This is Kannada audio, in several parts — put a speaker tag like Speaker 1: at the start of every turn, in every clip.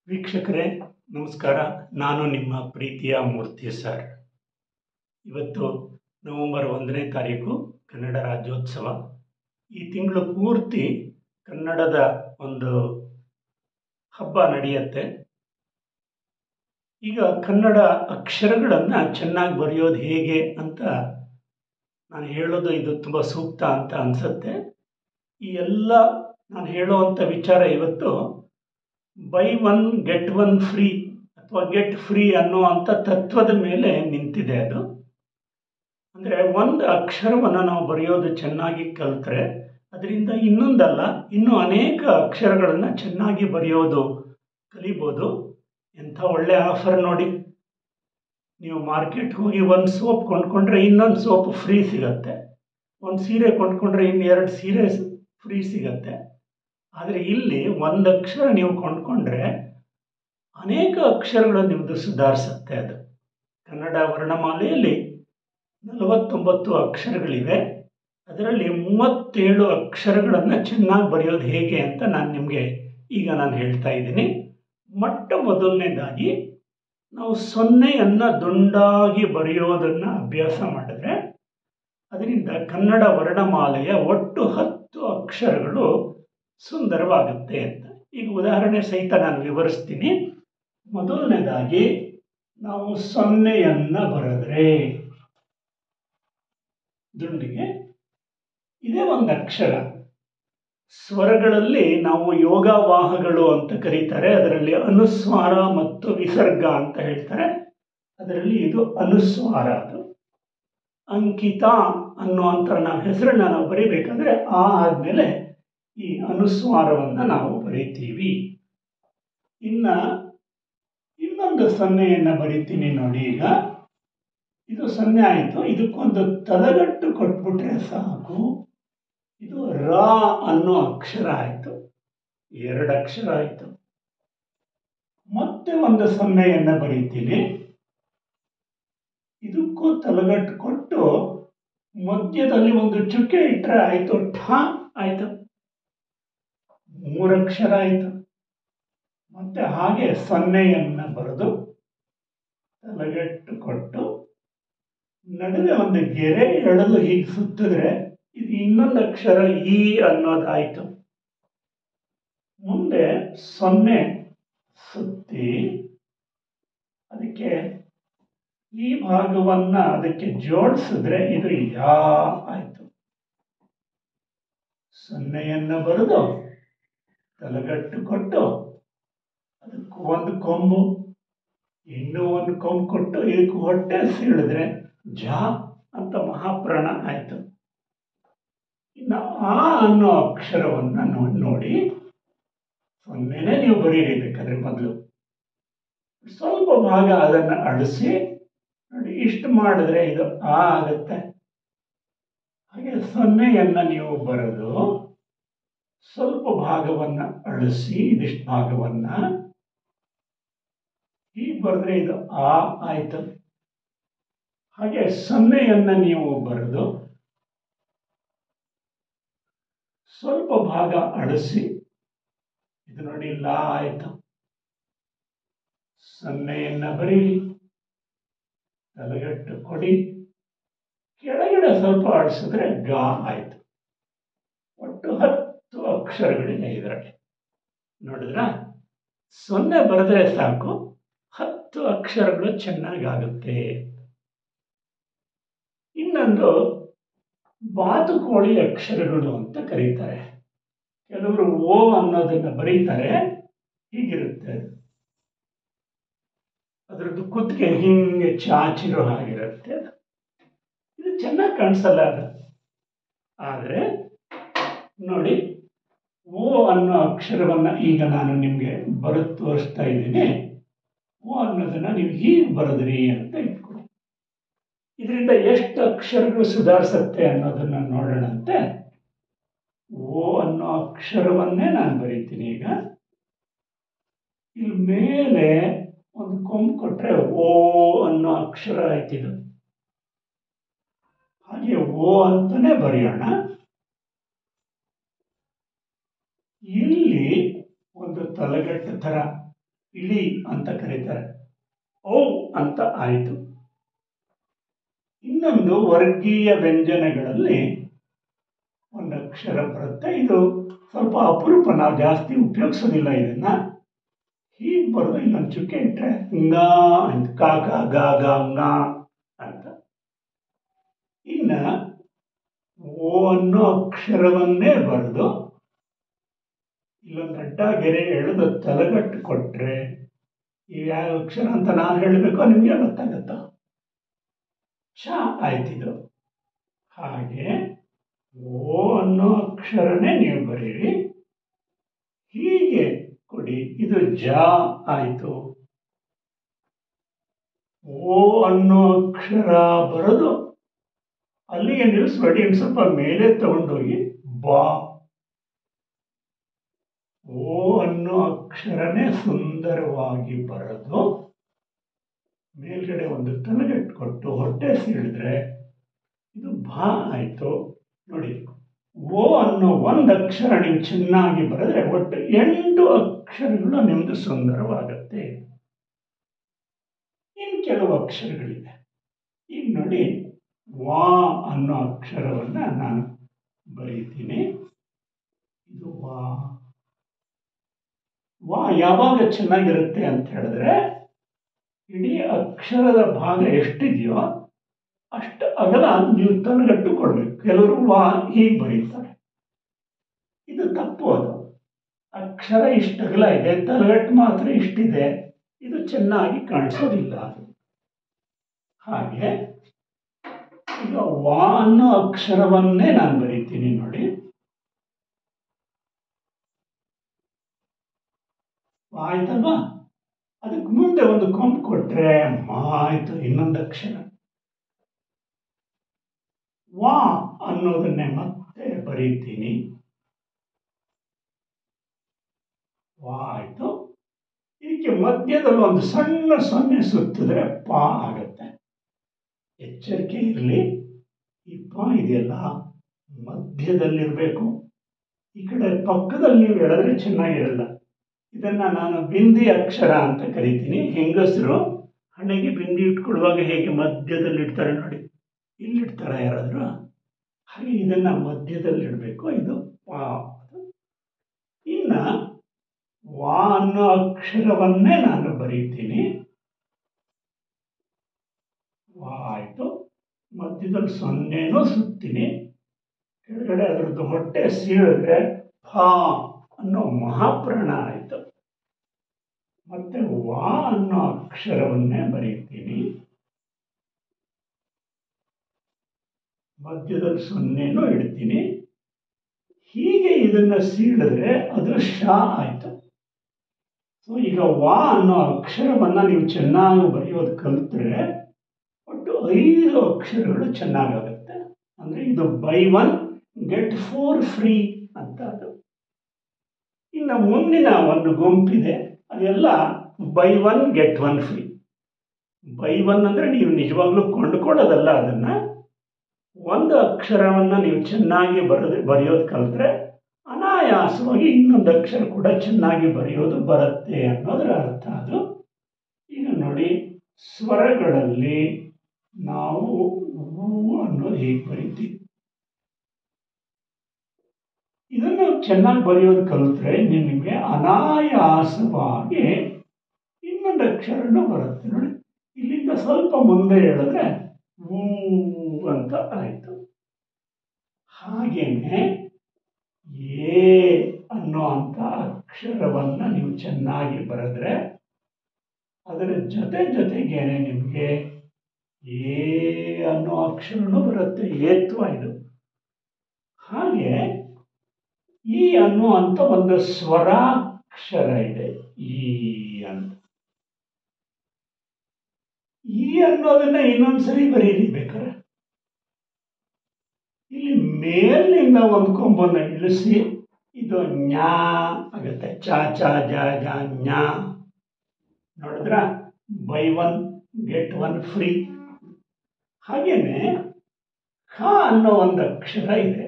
Speaker 1: ವೀಕ್ಷಕರೇ ನಮಸ್ಕಾರ ನಾನು ನಿಮ್ಮ ಪ್ರೀತಿಯ ಮೂರ್ತಿ ಸರ್ ಇವತ್ತು ನವೆಂಬರ್ ಒಂದನೇ ತಾರೀಕು ಕನ್ನಡ ರಾಜ್ಯೋತ್ಸವ ಈ ತಿಂಗಳು ಪೂರ್ತಿ ಕನ್ನಡದ ಒಂದು ಹಬ್ಬ ನಡೆಯುತ್ತೆ ಈಗ ಕನ್ನಡ ಅಕ್ಷರಗಳನ್ನು ಚೆನ್ನಾಗಿ ಬರೆಯೋದು ಹೇಗೆ ಅಂತ ನಾನು ಹೇಳೋದು ಇದು ತುಂಬ ಸೂಕ್ತ ಅಂತ ಅನಿಸುತ್ತೆ ಈ ಎಲ್ಲ ನಾನು ಹೇಳುವಂಥ ವಿಚಾರ ಇವತ್ತು buy one get one free ಅಥವಾ ಗೆಟ್ ಫ್ರೀ ಅನ್ನುವಂಥ ತತ್ವದ ಮೇಲೆ ನಿಂತಿದೆ ಅದು ಅಂದರೆ ಒಂದು ಅಕ್ಷರವನ್ನು ನಾವು ಬರೆಯೋದು ಚೆನ್ನಾಗಿ ಕಲಿತ್ರೆ ಅದರಿಂದ ಇನ್ನೊಂದಲ್ಲ ಇನ್ನೂ ಅನೇಕ ಅಕ್ಷರಗಳನ್ನು ಚೆನ್ನಾಗಿ ಬರೆಯೋದು ಕಲಿಬೋದು ಎಂಥ ಒಳ್ಳೆಯ ಆಫರ್ ನೋಡಿ ನೀವು ಮಾರ್ಕೆಟ್ಗೆ ಹೋಗಿ ಒಂದು ಸೋಪ್ ಕೊಂಡ್ಕೊಂಡ್ರೆ ಇನ್ನೊಂದು ಸೋಪ್ ಫ್ರೀ ಸಿಗತ್ತೆ ಒಂದು ಸೀರೆ ಕೊಂಡ್ಕೊಂಡ್ರೆ ಇನ್ನೆರಡು ಸೀರೆ ಫ್ರೀ ಸಿಗತ್ತೆ ಆದರೆ ಇಲ್ಲಿ ಒಂದು ಅಕ್ಷರ ನೀವು ಕೊಂಡ್ಕೊಂಡ್ರೆ ಅನೇಕ ಅಕ್ಷರಗಳು ನಿಮ್ಮದು ಸುಧಾರಿಸುತ್ತೆ ಅದು ಕನ್ನಡ ವರ್ಣಮಾಲೆಯಲ್ಲಿ ನಲವತ್ತೊಂಬತ್ತು ಅಕ್ಷರಗಳಿವೆ ಅದರಲ್ಲಿ ಮೂವತ್ತೇಳು ಅಕ್ಷರಗಳನ್ನು ಚೆನ್ನಾಗಿ ಬರೆಯೋದು ಹೇಗೆ ಅಂತ ನಾನು ನಿಮಗೆ ಈಗ ನಾನು ಹೇಳ್ತಾ ಇದ್ದೀನಿ ಮೊಟ್ಟ ಮೊದಲನೇದಾಗಿ ನಾವು ಸೊನ್ನೆಯನ್ನು ದುಂಡಾಗಿ ಬರೆಯೋದನ್ನು ಅಭ್ಯಾಸ ಮಾಡಿದ್ರೆ ಅದರಿಂದ ಕನ್ನಡ ವರ್ಣಮಾಲೆಯ ಒಟ್ಟು ಹತ್ತು ಅಕ್ಷರಗಳು ಸುಂದರವಾಗುತ್ತೆ ಅಂತ ಈಗ ಉದಾಹರಣೆ ಸಹಿತ ನಾನು ವಿವರಿಸ್ತೀನಿ ಮೊದಲನೇದಾಗಿ ನಾವು ಸೊನ್ನೆಯನ್ನು ಬರೆದ್ರೆ ದುಂಡಿಗೆ ಇದೇ ಒಂದು ಅಕ್ಷರ ಸ್ವರಗಳಲ್ಲಿ ನಾವು ಯೋಗವಾಹಗಳು ಅಂತ ಕರೀತಾರೆ ಅದರಲ್ಲಿ ಅನುಸ್ವಾರ ಮತ್ತು ವಿಸರ್ಗ ಅಂತ ಹೇಳ್ತಾರೆ ಅದರಲ್ಲಿ ಇದು ಅನುಸ್ವಾರ ಅದು ಅಂಕಿತ ಅನ್ನುವಂಥ ನಾವು ಹೆಸರನ್ನು ನಾವು ಬರೀಬೇಕಾದ್ರೆ ಆ ಆದಮೇಲೆ ಈ ಅನುಸ್ವಾರವನ್ನು ನಾವು ಬರಿತೀವಿ ಇನ್ನು ಇನ್ನೊಂದು ಸೊನ್ನೆಯನ್ನು ಬರಿತೀನಿ ನೋಡಿ ಈಗ ಇದು ಸೊನ್ನೆ ಆಯಿತು ಇದಕ್ಕೊಂದು ತಲೆಗಟ್ಟು ಕೊಟ್ಬಿಟ್ರೆ ಸಾಕು ಇದು ರ ಅನ್ನೋ ಅಕ್ಷರ ಆಯಿತು ಎರಡು ಅಕ್ಷರ ಆಯಿತು ಮತ್ತೆ ಒಂದು ಸೊನ್ನೆಯನ್ನು ಬರೀತೀನಿ ಇದಕ್ಕೂ ತಲೆಗಟ್ಟು ಕೊಟ್ಟು ಮಧ್ಯದಲ್ಲಿ ಒಂದು ಚುಕ್ಕೆ ಇಟ್ಟರೆ ಆಯಿತು ಠ ಆಯಿತು ಮೂರಕ್ಷರ ಆಯಿತು ಮತ್ತೆ ಹಾಗೆ ಸೊನ್ನೆಯನ್ನು ಬರೆದು ತಲೆಗಟ್ಟು ಕೊಟ್ಟು ನಡುವೆ ಒಂದು ಗೆರೆ ಎಳೆದು ಹೀಗೆ ಸುತ್ತಿದ್ರೆ ಇದು ಇನ್ನೊಂದು ಅಕ್ಷರ ಇ ಅನ್ನೋದಾಯಿತು ಮುಂದೆ ಸೊನ್ನೆ ಸುತ್ತಿ ಅದಕ್ಕೆ ಈ ಭಾಗವನ್ನು ಅದಕ್ಕೆ ಜೋಡಿಸಿದ್ರೆ ಇದು ಯಾ ಆಯಿತು ಸೊನ್ನೆಯನ್ನು ಬರೆದು ತಲೆಗಟ್ಟು ಕೊಟ್ಟು ಅದಕ್ಕೆ ಒಂದು ಕೊಂಬು ಇನ್ನೂ ಒಂದು ಕೊಂಬು ಕೊಟ್ಟು ಇದಕ್ಕೆ ಹೊಟ್ಟೆ ಸೀಳಿದ್ರೆ ಜ ಅಂತ ಮಹಾಪ್ರಾಣ ಆಯಿತು ಇನ್ನು ಆ ಅನ್ನೋ ಅಕ್ಷರವನ್ನು ನೋಡಿ ಸೊನ್ನೆನೇ ನೀವು ಬರೀರಿ ಬೇಕಾದ್ರೆ ಮೊದಲು ಸ್ವಲ್ಪ ಭಾಗ ಅದನ್ನು ಅಳಿಸಿ ನೋಡಿ ಇಷ್ಟು ಮಾಡಿದ್ರೆ ಇದು ಆ ಆಗುತ್ತೆ ಹಾಗೆ ಸೊನ್ನೆಯನ್ನು ನೀವು ಬರೆದು ಸ್ವಲ್ಪ ಭಾಗವನ್ನು ಅಳಿಸಿ ಇದಿಷ್ಟು ಭಾಗವನ್ನು ಹೀಗೆ ಬರೆದ್ರೆ ಇದು ಆ ಆಯಿತು ಹಾಗೆ ಸೊನ್ನೆಯನ್ನು ನೀವು ಬರೆದು ಸ್ವಲ್ಪ ಭಾಗ ಅಳಿಸಿ ಇದು ನೋಡಿ ಲಾ ಆಯಿತು ಸೊನ್ನೆಯನ್ನು ಬರೀರಿ ತಲೆಗಟ್ಟು ಕೊಡಿ ಕೆಳಗಡೆ ಸ್ವಲ್ಪ ಅಳಿಸಿದ್ರೆ ಗಾ ಆಯಿತು ಒಟ್ಟು ಹತ್ತು ಅಕ್ಷರಗಳಿದೆ ಇದರಲ್ಲಿ ನೋಡಿದ್ರ ಸೊನ್ನೆ ಬರೆದ್ರೆ ಸಾಕು ಹತ್ತು ಅಕ್ಷರಗಳು ಚೆನ್ನಾಗಾಗುತ್ತೆ ಇನ್ನೊಂದು ಬಾತುಕೋಳಿ ಅಕ್ಷರಗಳು ಅಂತ ಕರೀತಾರೆ ಕೆಲವರು ಓ ಅನ್ನೋದನ್ನು ಬರೀತಾರೆ ಹೀಗಿರುತ್ತೆ ಅದರದ್ದು ಕುತ್ತಿಗೆ ಹಿಂಗೆ ಚಾಚಿರೋ ಹಾಗಿರುತ್ತೆ ಅದು ಇದು ಚೆನ್ನಾಗಿ ಕಾಣಿಸಲ್ಲ ಅದು ಆದರೆ ನೋಡಿ ಓ ಅನ್ನೋ ಅಕ್ಷರವನ್ನು ಈಗ ನಾನು ನಿಮಗೆ ಬರೆದು ತೋರಿಸ್ತಾ ಇದ್ದೀನಿ ಓ ಅನ್ನೋದನ್ನು ನೀವು ಹೀಗೆ ಬರೆದ್ರಿ ಅಂತ ಇಟ್ಕೊಳ್ಳಿ ಇದರಿಂದ ಎಷ್ಟು ಅಕ್ಷರಗಳು ಸುಧಾರಿಸುತ್ತೆ ಅನ್ನೋದನ್ನು ನೋಡೋಣಂತೆ ಓ ಅನ್ನೋ ಅಕ್ಷರವನ್ನೇ ನಾನು ಬರೀತೀನಿ ಈಗ ಇಲ್ಲಿ ಮೇಲೆ ಒಂದು ಕೊಂಬು ಕೊಟ್ಟರೆ ಓ ಅನ್ನೋ ಅಕ್ಷರ ಆಯ್ತಿದು ಹಾಗೆ ಓ ಅಂತಾನೆ ಬರೆಯೋಣ ಇಲ್ಲಿ ಒಂದು ತಲೆಗಟ್ಟು ಥರ ಇಳಿ ಅಂತ ಕರೀತಾರೆ ಓ ಅಂತ ಆಯಿತು ಇನ್ನೊಂದು ವರ್ಗೀಯ ವ್ಯಂಜನಗಳಲ್ಲಿ ಒಂದು ಅಕ್ಷರ ಬರುತ್ತೆ ಇದು ಸ್ವಲ್ಪ ಅಪರೂಪ ನಾವು ಜಾಸ್ತಿ ಉಪಯೋಗಿಸೋದಿಲ್ಲ ಇದನ್ನ ಹೀಗೆ ಬರೋದು ಇಲ್ಲೊಂದು ಚುಕ್ಕೆ ಇಟ್ಟರೆ ಂಗ ಅಂತ ಕಾ ಕಾ ಗಾ ಗಾ ಂಗ ಅಂತ ಇನ್ನು ಓ ಅನ್ನೋ ಅಕ್ಷರವನ್ನೇ ಬರೆದು ಇಲ್ಲೊಂದು ಅಡ್ಡ ಗೆರೆ ಎಳೆದು ತಲೆಗಟ್ಟು ಕೊಟ್ಟರೆ ಇವು ಯಾವ ಅಕ್ಷರ ಅಂತ ನಾನು ಹೇಳಬೇಕೋ ನಿಮಗೆ ಗೊತ್ತಾಗತ್ತಾ ಚ ಆಯ್ತಿದು ಹಾಗೆ ಓ ಅನ್ನೋ ಅಕ್ಷರನೇ ನೀವು ಬರೀರಿ ಹೀಗೆ ಕೊಡಿ ಇದು ಜ ಆಯಿತು ಓ ಅನ್ನೋ ಅಕ್ಷರ ಬರೆದು ಅಲ್ಲಿಗೆ ನಿಲ್ಲಿಸ್ಬೇಡಿ ಇನ್ನು ಸ್ವಲ್ಪ ಮೇಲೆ ತಗೊಂಡೋಗಿ ಬಾ ಓ ಅನ್ನೋ ಅಕ್ಷರನೇ ಸುಂದರವಾಗಿ ಬರೆದು ಮೇಲ್ಗಡೆ ಒಂದು ತಲೆಗಟ್ಟು ಕೊಟ್ಟು ಹೊಟ್ಟೆ ಸೀಳಿದ್ರೆ ಇದು ಭಾ ಆಯಿತು ನೋಡಿ ಓ ಅನ್ನೋ ಒಂದು ಅಕ್ಷರ ನೀವು ಚೆನ್ನಾಗಿ ಬರೆದ್ರೆ ಒಟ್ಟು ಎಂಟು ಅಕ್ಷರಗಳು ನಿಮ್ಮದು ಸುಂದರವಾಗತ್ತೆ ಇನ್ನು ಕೆಲವು ಅಕ್ಷರಗಳಿದೆ ಈಗ ನೋಡಿ ವಾ ಅನ್ನೋ ಅಕ್ಷರವನ್ನು ನಾನು ಬರೀತೀನಿ ಇದು ವಾ ವಾ ಯಾವಾಗ ಚೆನ್ನಾಗಿರುತ್ತೆ ಅಂತ ಹೇಳಿದ್ರೆ ಇಡೀ ಅಕ್ಷರದ ಭಾಗ ಎಷ್ಟಿದೆಯೋ ಅಷ್ಟು ಅಗಲ ನೀವು ತಲೆಗಟ್ಟು ಕೊಡಬೇಕು ಕೆಲವರು ವಾ ಹೀಗೆ ಬರೀತಾರೆ ಇದು ತಪ್ಪು ಅದು ಅಕ್ಷರ ಇಷ್ಟು ಅಗಲ ಇದೆ ತಲೆಗಟ್ಟು ಮಾತ್ರ ಇಷ್ಟಿದೆ ಇದು ಚೆನ್ನಾಗಿ ಕಾಣಿಸೋದಿಲ್ಲ ಅದು ಹಾಗೆ ಈಗ ವಾ ಅನ್ನೋ ಅಕ್ಷರವನ್ನೇ ನಾನು ಬರೀತೀನಿ ನೋಡಿ ಆಯ್ತಲ್ವಾ ಅದಕ್ಕೆ ಮುಂದೆ ಒಂದು ಕೊಂಬು ಕೊಟ್ರೆ ಆಯ್ತು ಇನ್ನೊಂದು ಅಕ್ಷರ ವಾ ಅನ್ನೋದನ್ನೇ ಮತ್ತೆ ಬರೀತೀನಿ ವಾ ಆಯ್ತು ಇದಕ್ಕೆ ಮಧ್ಯದಲ್ಲಿ ಒಂದು ಸಣ್ಣ ಸೊನ್ನೆ ಸುತ್ತಿದ್ರೆ ಪಾ ಆಗತ್ತೆ ಎಚ್ಚರಿಕೆ ಇರಲಿ ಈ ಪಾ ಇದೆಯಲ್ಲ ಮಧ್ಯದಲ್ಲಿರಬೇಕು ಈ ಕಡೆ ಪಕ್ಕದಲ್ಲಿ ನೀವು ಎಳೆದ್ರೆ ಚೆನ್ನಾಗಿರಲ್ಲ ಇದನ್ನ ನಾನು ಬಿಂದಿ ಅಕ್ಷರ ಅಂತ ಕರಿತೀನಿ ಹೆಂಗಸರು ಹಣೆಗೆ ಬಿಂದಿ ಇಟ್ಕೊಳ್ಳುವಾಗ ಹೇಗೆ ಮಧ್ಯದಲ್ಲಿ ಇಡ್ತಾರೆ ನೋಡಿ ಇಲ್ಲಿಡ್ತಾರೆ ಯಾರಾದರೂ ಹಾಗೆ ಇದನ್ನ ಮಧ್ಯದಲ್ಲಿ ಇಡಬೇಕು ಇದು ಪಾ ಇನ್ನು ವಾ ಅನ್ನೋ ಅಕ್ಷರವನ್ನೇ ನಾನು ಬರೀತೀನಿ ವಾ ಆಯಿತು ಮಧ್ಯದಲ್ಲಿ ಸೊನ್ನೆನೂ ಸುತ್ತೀನಿ ಕೆಳಗಡೆ ಅದರದ್ದು ಹೊಟ್ಟೆ ಸೀಳಿದ್ರೆ ಫಾ ಅನ್ನೋ ಮಹಾಪ್ರಾಣ ಆಯಿತು ಮತ್ತೆ ವಾ ಅನ್ನೋ ಅಕ್ಷರವನ್ನೇ ಬರೀತೀನಿ ಮಧ್ಯದಲ್ಲಿ ಸೊನ್ನೆನೂ ಇಡ್ತೀನಿ ಹೀಗೆ ಇದನ್ನ ಸೀಳಿದ್ರೆ ಅದು ಶಾ ಆಯಿತು ಸೊ ಈಗ ವಾ ಅನ್ನೋ ಅಕ್ಷರವನ್ನ ನೀವು ಚೆನ್ನಾಗಿ ಬರೆಯೋದು ಕಲಿತ್ರೆ ಒಟ್ಟು ಐದು ಅಕ್ಷರಗಳು ಚೆನ್ನಾಗಾಗುತ್ತೆ ಅಂದರೆ ಇದು buy one get four free ಅಂತ ಅದು ಇನ್ನು ಮುಂದಿನ ಒಂದು ಗುಂಪಿದೆ ಅದೆಲ್ಲ buy one get one free buy one ಅಂದರೆ ನೀವು ನಿಜವಾಗ್ಲೂ ಕೊಂಡುಕೊಳ್ಳೋದಲ್ಲ ಅದನ್ನು ಒಂದು ಅಕ್ಷರವನ್ನು ನೀವು ಚೆನ್ನಾಗಿ ಬರೆದು ಬರೆಯೋದು ಕಲಿತ್ರೆ ಅನಾಯಾಸವಾಗಿ ಇನ್ನೊಂದು ಅಕ್ಷರ ಕೂಡ ಚೆನ್ನಾಗಿ ಬರೆಯೋದು ಬರುತ್ತೆ ಅನ್ನೋದರ ಅರ್ಥ ಅದು ಈಗ ನೋಡಿ ಸ್ವರಗಳಲ್ಲಿ ನಾವು ಊ ಅನ್ನೋದು ಹೇಗೆ ಬರಿತೀವಿ ಇದನ್ನು ಚೆನ್ನಾಗಿ ಬರೆಯೋದು ಕಲಿತ್ರೆ ನಿಮಗೆ ಅನಾಯಾಸವಾಗಿ ಇನ್ನೊಂದು ಅಕ್ಷರನೂ ಬರುತ್ತೆ ನೋಡಿ ಇಲ್ಲಿಂದ ಸ್ವಲ್ಪ ಮುಂದೆ ಹೇಳಿದ್ರೆ ಊ ಅಂತ ಆಯಿತು ಹಾಗೇನೆ ಏ ಅನ್ನೋ ಅಂಥ ಅಕ್ಷರವನ್ನು ನೀವು ಚೆನ್ನಾಗಿ ಬರೆದ್ರೆ ಅದರ ಜೊತೆ ಜೊತೆಗೇನೆ ನಿಮಗೆ ಏ ಅನ್ನೋ ಅಕ್ಷರನೂ ಬರುತ್ತೆ ಏತ್ವ ಇದು ಹಾಗೆ ಈ ಅನ್ನುವಂಥ ಒಂದು ಸ್ವರಾಕ್ಷರ ಇದೆ ಈ ಅಂತ ಈ ಅನ್ನೋದನ್ನ ಇನ್ನೊಂದ್ಸರಿ ಬರೀರಿ ಬೇಕಾರೆ ಇಲ್ಲಿ ಮೇಲಿನಿಂದ ಒಂದು ಕೊಂಬನ್ನು ಇಳಿಸಿ ಇದು ಜ್ಞಾ ಆಗುತ್ತೆ ಚಾ ಚಾ ಜಾ ಜಾ ಜ್ಞಾ ನೋಡಿದ್ರ buy one get one free ಹಾಗೇನೆ ಖ ಅನ್ನೋ ಒಂದು ಅಕ್ಷರ ಇದೆ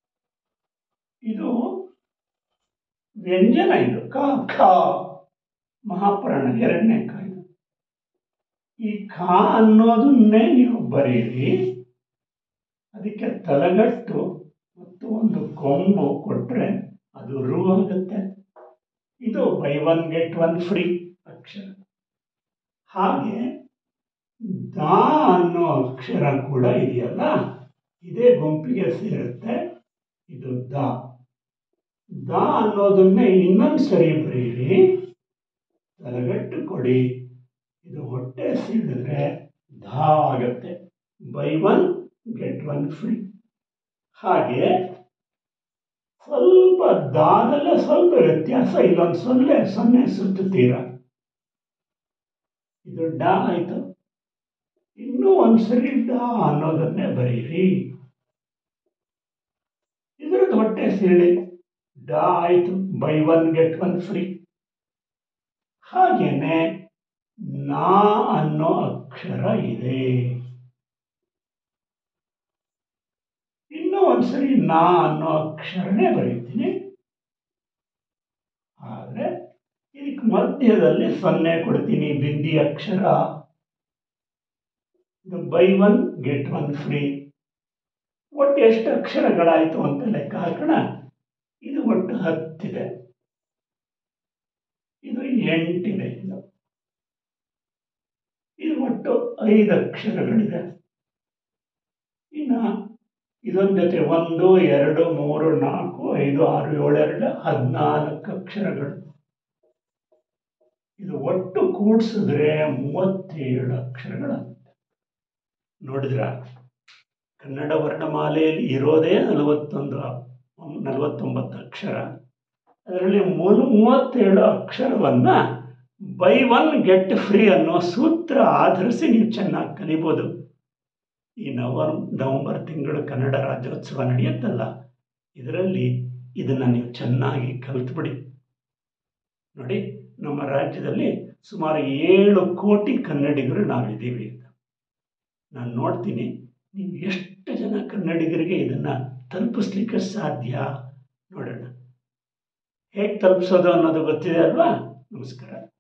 Speaker 1: ಇದು ವ್ಯಂಜನ ಇದು ಕ ಖ ಮಹಾಪ್ರಾಣ ಎರಡನೇ ಕಾಯ್ದು ಈ ಖಾ ಅನ್ನೋದನ್ನೇ ನೀವು ಬರೀರಿ ಅದಕ್ಕೆ ತಲೆಗಟ್ಟು ಮತ್ತು ಒಂದು ಕೊಂಬು ಕೊಟ್ಟರೆ ಅದು ರು ಆಗುತ್ತೆ ಇದು buy one get one free ಅಕ್ಷರ ಹಾಗೆ ದಾ ಅನ್ನೋ ಅಕ್ಷರ ಕೂಡ ಇದೆಯಲ್ಲ ಇದೇ ಗುಂಪಿಗೆ ಸೇರುತ್ತೆ ಇದು ದ ದ ಅನ್ನೋದನ್ನೇ ಇನ್ನೊಂದು ಸರಿ ಬರೀರಿ ತಲೆಗಟ್ಟು ಕೊಡಿ ಇದು ಹೊಟ್ಟೆ ಸೀಳಿದ್ರೆ ಧಾ ಆಗತ್ತೆ buy one get one free ಹಾಗೆ ಸ್ವಲ್ಪ ದಾದಲ್ಲೇ ಸ್ವಲ್ಪ ವ್ಯತ್ಯಾಸ ಇಲ್ಲೊಂದು ಸೊನ್ನೆ ಸೊನ್ನೆ ಸುತ್ತುತ್ತೀರ ಇದು ಡಾ ಆಯಿತು ಇನ್ನೂ ಒಂದ್ಸರಿ ಡಾ ಅನ್ನೋದನ್ನೇ ಬರೀರಿ ಇದ್ರದ್ದು ಹೊಟ್ಟೆ ಸೀಳಿ ಡಾ ಆಯಿತು buy one get one free ಹಾಗೇನೆ ನಾ ಅನ್ನೋ ಅಕ್ಷರ ಇದೆ ಇನ್ನೂ ಒಂದ್ಸರಿ ನಾ ಅನ್ನೋ ಅಕ್ಷರನೇ ಬರೀತೀನಿ ಆದರೆ ಇದಕ್ಕೆ ಮಧ್ಯದಲ್ಲಿ ಸೊನ್ನೆ ಕೊಡ್ತೀನಿ ಬಿಂದಿ ಅಕ್ಷರ ಇದು buy one get one free ಒಟ್ಟು ಎಷ್ಟು ಅಕ್ಷರಗಳಾಯಿತು ಅಂತ ಲೆಕ್ಕ ಹಾಕೋಣ ಇದು ಒಟ್ಟು ಹತ್ತಿದೆ ಇದು ಎಂಟಿದೆ ಇದು ಇದು ಒಟ್ಟು ಐದು ಅಕ್ಷರಗಳಿದೆ ಇನ್ನು ಇದೊಂದು ಜೊತೆ ಒಂದು ಎರಡು ಮೂರು ನಾಲ್ಕು ಐದು ಆರು ಏಳು ಎರಡು ಹದಿನಾಲ್ಕು ಅಕ್ಷರಗಳು ಇದು ಒಟ್ಟು ಕೂಡಿಸಿದ್ರೆ ಮೂವತ್ತೇಳು ಅಕ್ಷರಗಳಾಗುತ್ತೆ ನೋಡಿದ್ರ ಕನ್ನಡ ವರ್ಣಮಾಲೆಯಲ್ಲಿ ಇರೋದೇ ನಲವತ್ತೊಂದು ನಲವತ್ತೊಂಬತ್ತು ಅಕ್ಷರ ಅದರಲ್ಲಿ ಮೂಲ ಮೂವತ್ತೇಳು ಅಕ್ಷರವನ್ನು ಬೈ ಒನ್ ಗೆಟ್ ಫ್ರೀ ಅನ್ನೋ ಸೂತ್ರ ಆಧರಿಸಿ ನೀವು ಚೆನ್ನಾಗಿ ಕಲಿಬೋದು ಈ ನವಂಬರ್ ನವಂಬರ್ ತಿಂಗಳು ಕನ್ನಡ ರಾಜ್ಯೋತ್ಸವ ನಡೆಯುತ್ತಲ್ಲ ಇದರಲ್ಲಿ ಇದನ್ನು ನೀವು ಚೆನ್ನಾಗಿ ಕಲಿತ್ಬಿಡಿ ನೋಡಿ ನಮ್ಮ ರಾಜ್ಯದಲ್ಲಿ ಸುಮಾರು ಏಳು ಕೋಟಿ ಕನ್ನಡಿಗರು ನಾವಿದ್ದೀವಿ ಅಂತ ನಾನು ನೋಡ್ತೀನಿ ನೀವು ಎಷ್ಟು ಜನ ಕನ್ನಡಿಗರಿಗೆ ಇದನ್ನು ತಲುಪಿಸ್ಲಿಕ್ಕೆ ಸಾಧ್ಯ ನೋಡೋಣ ಹೇಗೆ ತಲುಪಿಸೋದು ಅನ್ನೋದು ಗೊತ್ತಿದೆ ಅಲ್ವಾ ನಮಸ್ಕಾರ